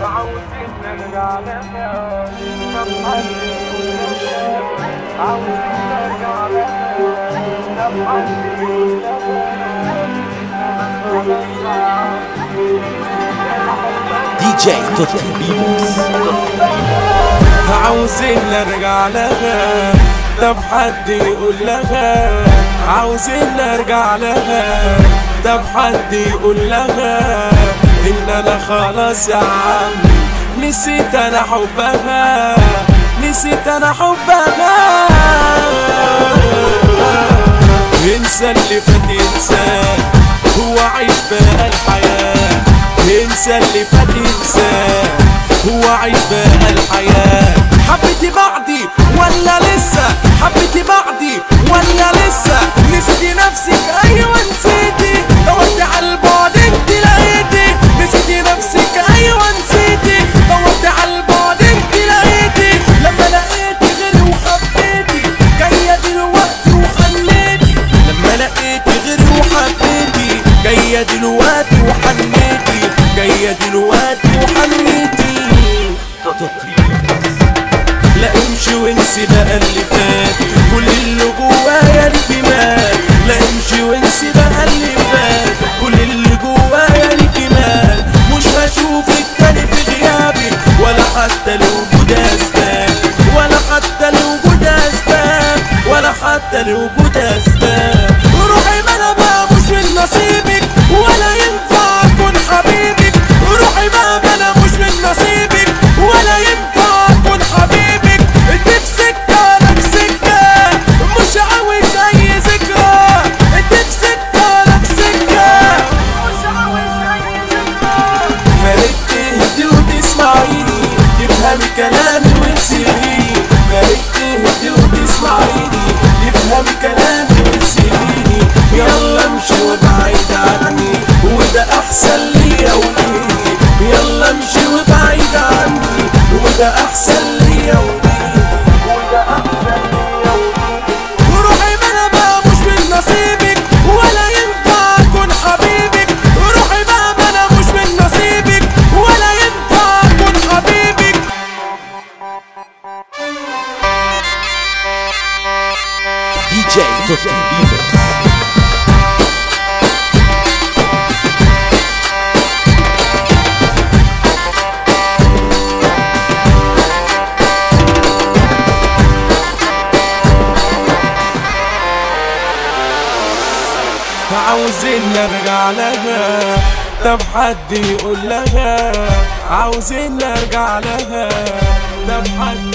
عاوزين نرجع لها طب حد يقول لها عاوزين نرجع لها طب حد يقول دي جي توتي بيبوس عاوزين نرجع لها طب حد يقول لها عاوزين نرجع لها طب حد يقول لها ان انا خلاص يا عم نسيت انا حبها نسيت انا حبها انسى اللي فات انساه هو عيب بقى الحياة انسى اللي فات انساه هو عيب بقى الحياة حبيتي بعدي ولا لسه حبيتي بعدي ولا لسه نسيتي نفسك ايوه نسيتي دورت على البعد انت لقيتي نسيتي نفسك ايوه نسيتي دورت على البعد انت لقيتي لما لقيتي غيري وحبيتي جايه دلوقتي وحنيتي لما لقيتي غيري وحبيتي جايه دلوقتي وحنيتي جايه دلوقتي وحنيتي لا امشي وانسي بقى اللي فات كل اللي جوايا اللي مات لا امشي وانسي بقى اللي فات كل اللي جوايا اللي مات مش هشوفك تاني في غيابي ولا حتى لوجود اسباب ولا حتى لوجود اسباب ولا حتى لوجود اسباب روحي ما انا بقى مش من نصيبك ولا ينفع اكون حبيبك روحي ما انا مش من نصيبك ولا ينفع اكون حبيبك انت في سكه انا في سكه مش عاوز اي ذكرى انت في سكه انا في سكه مش عاوز اي ذكرى فارق تهدي وتسمعيني تفهمي كلامي وتسيبيني فارق تهدي وتسمعيني تفهمي كلامي وتسيبيني يلا امشي وابعد عني وده احسن ليا وليكي يلا امشي وابعد عني وده احسن ليا وليكي وده احسن ليا وليكي وروحي ما انا بقى مش من نصيبك ولا ينفع اكون حبيبك روحي بقى ما انا مش من نصيبك ولا ينفع اكون حبيبك دي جي توتي بيبوس عاوزين نرجع لها طب حد يقول لها عاوزين نرجع لها طب حد